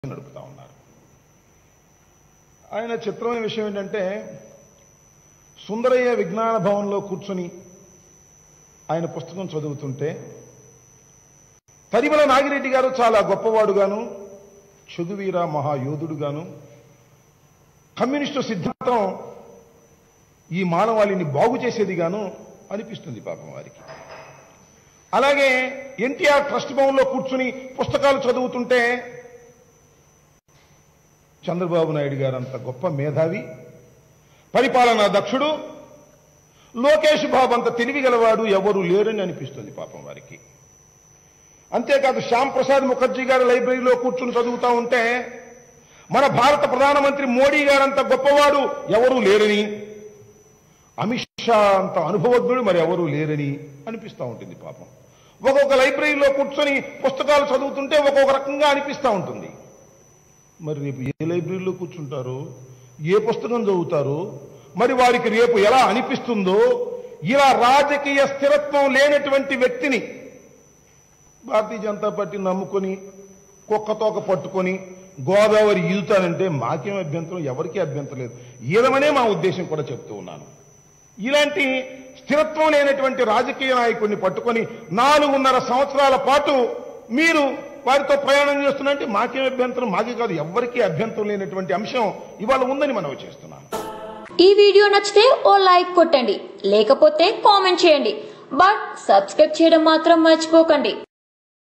నడుపుతా ఉన్నారు ఆయన చిత్రమైన విషయం ఏంటంటే సుందరయ్య విజ్ఞాన భవన్లో కూర్చొని ఆయన పుస్తకం చదువుతుంటే తరిమల నాగిరెడ్డి గారు చాలా గొప్పవాడుగాను చదువీర మహాయోధుడుగాను కమ్యూనిస్టు సిద్ధాంతం ఈ మానవాళిని బాగు చేసేదిగాను అనిపిస్తుంది పాపం వారికి అలాగే ఎన్టీఆర్ ట్రస్ట్ భవన్లో కూర్చుని పుస్తకాలు చదువుతుంటే చంద్రబాబు నాయుడు గారు అంత గొప్ప మేధావి పరిపాలనా దక్షుడు లోకేష్ బాబు అంత తెలివి గలవాడు ఎవరు లేరని అనిపిస్తుంది పాపం వారికి అంతేకాదు శ్యామ్ ప్రసాద్ ముఖర్జీ గారి లైబ్రరీలో కూర్చుని చదువుతా ఉంటే మన భారత ప్రధానమంత్రి మోడీ గారంత గొప్పవాడు ఎవరూ లేరని అమిత్ షా అంత అనుభవజ్ఞుడు మరి ఎవరూ లేరని అనిపిస్తూ ఉంటుంది పాపం ఒక్కొక్క లైబ్రరీలో కూర్చొని పుస్తకాలు చదువుతుంటే ఒక్కొక్క రకంగా అనిపిస్తూ ఉంటుంది మరి రేపు ఏ లైబ్రరీలో కూర్చుంటారో ఏ పుస్తకం చదువుతారో మరి వారికి రేపు ఎలా అనిపిస్తుందో ఇలా రాజకీయ స్థిరత్వం లేనటువంటి వ్యక్తిని భారతీయ జనతా పార్టీ నమ్ముకొని కుక్కతోక పట్టుకొని గోదావరి ఈదుతానంటే మాకేం అభ్యంతరం ఎవరికీ అభ్యంతరం లేదు ఈదమనే మా ఉద్దేశం కూడా చెప్తూ ఉన్నాను ఇలాంటి స్థిరత్వం లేనటువంటి రాజకీయ నాయకుడిని పట్టుకొని నాలుగున్నర సంవత్సరాల పాటు మీరు వారితో ప్రయాణం చేస్తున్నంటే మాకేం అభ్యంతరం మాకే కాదు ఎవరికీ అభ్యంతరం లేనటువంటి అంశం ఇవాళ ఉందని మనం చేస్తున్నాను ఈ వీడియో నచ్చితే ఓ లైక్ కొట్టండి లేకపోతే కామెంట్ చేయండి బట్ సబ్స్క్రైబ్ చేయడం మాత్రం మర్చిపోకండి